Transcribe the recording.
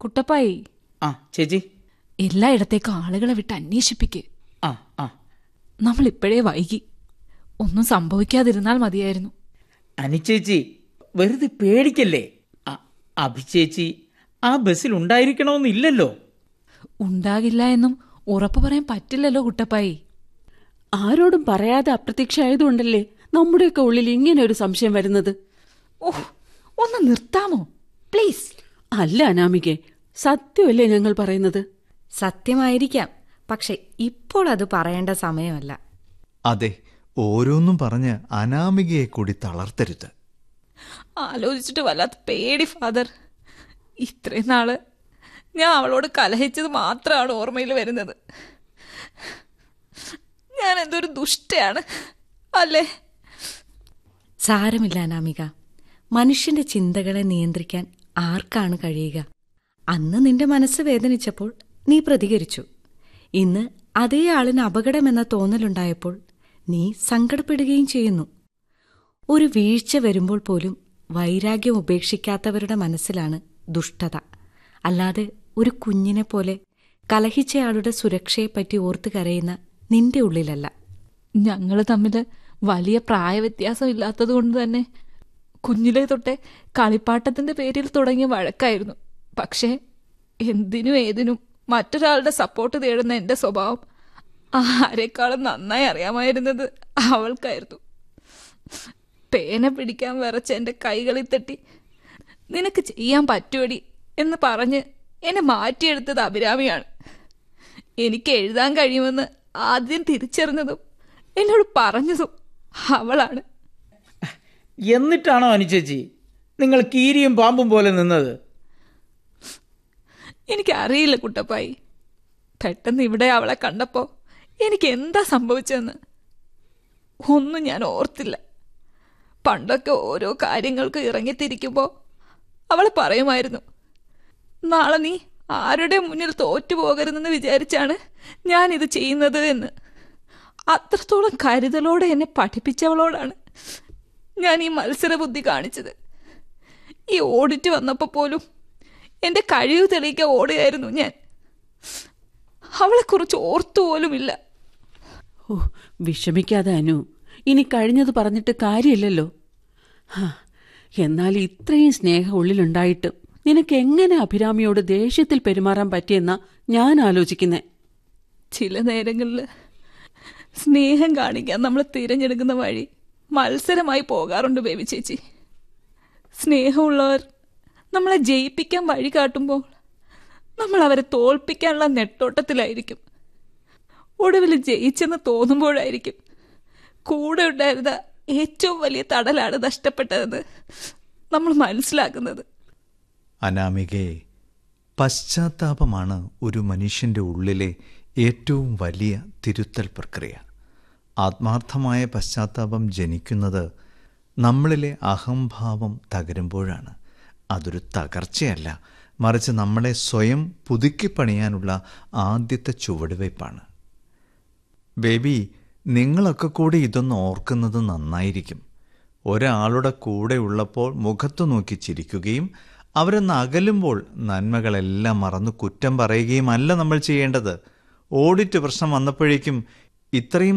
കുട്ടപ്പായി ആ ചേച്ചി എല്ലായിടത്തേക്കും ആളുകളെ വിട്ട് അന്വേഷിപ്പിക്ക് ആ ആ നമ്മൾ ഇപ്പോഴേ വൈകി ഒന്നും സംഭവിക്കാതിരുന്നാൽ മതിയായിരുന്നു അനുചേച്ചി വെറുതെ പേടിക്കല്ലേ അ- അഭിചേച്ചി ആ ബസ്സിൽ ഉണ്ടായിരിക്കണമെന്നില്ലല്ലോ ഉണ്ടാകില്ല എന്നും ഉറപ്പു പറയാൻ പറ്റില്ലല്ലോ കുട്ടപ്പായി ആരോടും പറയാതെ അപ്രത്യക്ഷമായതുകൊണ്ടല്ലേ നമ്മുടെയൊക്കെ ഉള്ളിൽ ഇങ്ങനെ ഒരു സംശയം വരുന്നത് ഓഹ് ഒന്ന് നിർത്താമോ പ്ലീസ് അല്ല അനാമികെ സത്യമല്ലേ ഞങ്ങൾ പറയുന്നത് സത്യമായിരിക്കാം പക്ഷെ ഇപ്പോൾ അത് പറയേണ്ട സമയമല്ല അതെ ഓരോന്നും പറഞ്ഞ് അനാമികയെ കൂടി തളർത്തരുത് ആലോചിച്ചിട്ട് വല്ലാത്ത പേടി ഫാദർ ഇത്രയും നാള് ഞാൻ അവളോട് കലഹിച്ചത് മാത്രമാണ് ഓർമ്മയിൽ വരുന്നത് ഞാൻ എന്തൊരു ദുഷ്ടയാണ് അല്ലേ സാരമില്ല അനാമിക മനുഷ്യന്റെ ചിന്തകളെ നിയന്ത്രിക്കാൻ ആർക്കാണ് കഴിയുക അന്ന് നിന്റെ മനസ്സ് വേദനിച്ചപ്പോൾ നീ പ്രതികരിച്ചു ഇന്ന് അതേ ആളിന് അപകടമെന്ന തോന്നലുണ്ടായപ്പോൾ നീ സങ്കടപ്പെടുകയും ചെയ്യുന്നു ഒരു വീഴ്ച വരുമ്പോൾ പോലും വൈരാഗ്യം ഉപേക്ഷിക്കാത്തവരുടെ മനസ്സിലാണ് ദുഷ്ടത അല്ലാതെ ഒരു കുഞ്ഞിനെ പോലെ കലഹിച്ചയാളുടെ സുരക്ഷയെപ്പറ്റി ഓർത്ത് കരയുന്ന നിന്റെ ഉള്ളിലല്ല ഞങ്ങൾ തമ്മിൽ വലിയ പ്രായവ്യത്യാസം ഇല്ലാത്തത് കൊണ്ട് തന്നെ കുഞ്ഞിലെ തൊട്ടേ കളിപ്പാട്ടത്തിന്റെ പേരിൽ തുടങ്ങിയ വഴക്കായിരുന്നു പക്ഷേ എന്തിനും ഏതിനും മറ്റൊരാളുടെ സപ്പോർട്ട് തേടുന്ന എന്റെ സ്വഭാവം ആരെക്കാളും നന്നായി അറിയാമായിരുന്നത് അവൾക്കായിരുന്നു പേന പിടിക്കാൻ വിറച്ച എന്റെ കൈകളിൽ തട്ടി നിനക്ക് ചെയ്യാൻ പറ്റുമടി എന്ന് പറഞ്ഞ് എന്നെ മാറ്റിയെടുത്തത് അഭിരാമിയാണ് എനിക്ക് എഴുതാൻ കഴിയുമെന്ന് ആദ്യം തിരിച്ചറിഞ്ഞതും എന്നോട് പറഞ്ഞതും അവളാണ് എന്നിട്ടാണോ അനുചേച്ചി നിങ്ങൾ കീരിയും പാമ്പും പോലെ നിന്നത് എനിക്കറിയില്ല കുട്ടപ്പായി പെട്ടെന്ന് ഇവിടെ അവളെ കണ്ടപ്പോൾ എനിക്ക് എന്താ സംഭവിച്ചതെന്ന് ഒന്നും ഞാൻ ഓർത്തില്ല പണ്ടൊക്കെ ഓരോ കാര്യങ്ങൾക്ക് ഇറങ്ങിത്തിരിക്കുമ്പോൾ അവൾ പറയുമായിരുന്നു നാളെ നീ ആരുടെ മുന്നിൽ തോറ്റു പോകരുതെന്ന് വിചാരിച്ചാണ് ഞാൻ ഇത് ചെയ്യുന്നത് എന്ന് അത്രത്തോളം കരുതലോടെ എന്നെ പഠിപ്പിച്ചവളോടാണ് ഞാൻ ഈ മത്സരബുദ്ധി കാണിച്ചത് ഈ ഓഡിറ്റ് വന്നപ്പോൾ പോലും എൻ്റെ കഴിവ് തെളിയിക്കാൻ ഓടുകയായിരുന്നു ഞാൻ അവളെക്കുറിച്ച് ഓർത്തു പോലുമില്ല ഓ വിഷമിക്കാതെ അനു ഇനി കഴിഞ്ഞത് പറഞ്ഞിട്ട് കാര്യമില്ലല്ലോ ഹാ, എന്നാൽ ഇത്രയും സ്നേഹം ഉള്ളിലുണ്ടായിട്ടും നിനക്ക് എങ്ങനെ അഭിരാമിയോട് ദേഷ്യത്തിൽ പെരുമാറാൻ പറ്റിയെന്നാ ഞാൻ ആലോചിക്കുന്നേ ചില നേരങ്ങളിൽ സ്നേഹം കാണിക്കാൻ നമ്മൾ തിരഞ്ഞെടുക്കുന്ന വഴി മത്സരമായി പോകാറുണ്ട് ബേബി ചേച്ചി സ്നേഹമുള്ളവർ നമ്മളെ ജയിപ്പിക്കാൻ വഴി കാട്ടുമ്പോൾ നമ്മൾ അവരെ തോൽപ്പിക്കാനുള്ള നെട്ടോട്ടത്തിലായിരിക്കും ഒടുവിൽ ജയിച്ചെന്ന് തോന്നുമ്പോഴായിരിക്കും കൂടെ ഉണ്ടായിരുന്ന ഏറ്റവും വലിയ തടലാണ് നഷ്ടപ്പെട്ടതെന്ന് നമ്മൾ മനസ്സിലാക്കുന്നത് അനാമികയെ പശ്ചാത്താപമാണ് ഒരു മനുഷ്യൻ്റെ ഉള്ളിലെ ഏറ്റവും വലിയ തിരുത്തൽ പ്രക്രിയ ആത്മാർത്ഥമായ പശ്ചാത്താപം ജനിക്കുന്നത് നമ്മളിലെ അഹംഭാവം തകരുമ്പോഴാണ് അതൊരു തകർച്ചയല്ല മറിച്ച് നമ്മളെ സ്വയം പുതുക്കിപ്പണിയാനുള്ള ആദ്യത്തെ ചുവടുവയ്പ്പാണ് ബേബി നിങ്ങളൊക്കെ കൂടി ഇതൊന്ന് ഓർക്കുന്നത് നന്നായിരിക്കും ഒരാളുടെ കൂടെ ഉള്ളപ്പോൾ മുഖത്തു നോക്കി ചിരിക്കുകയും അവരൊന്ന് അകലുമ്പോൾ നന്മകളെല്ലാം മറന്നു കുറ്റം പറയുകയും അല്ല നമ്മൾ ചെയ്യേണ്ടത് ഓഡിറ്റ് പ്രശ്നം വന്നപ്പോഴേക്കും ഇത്രയും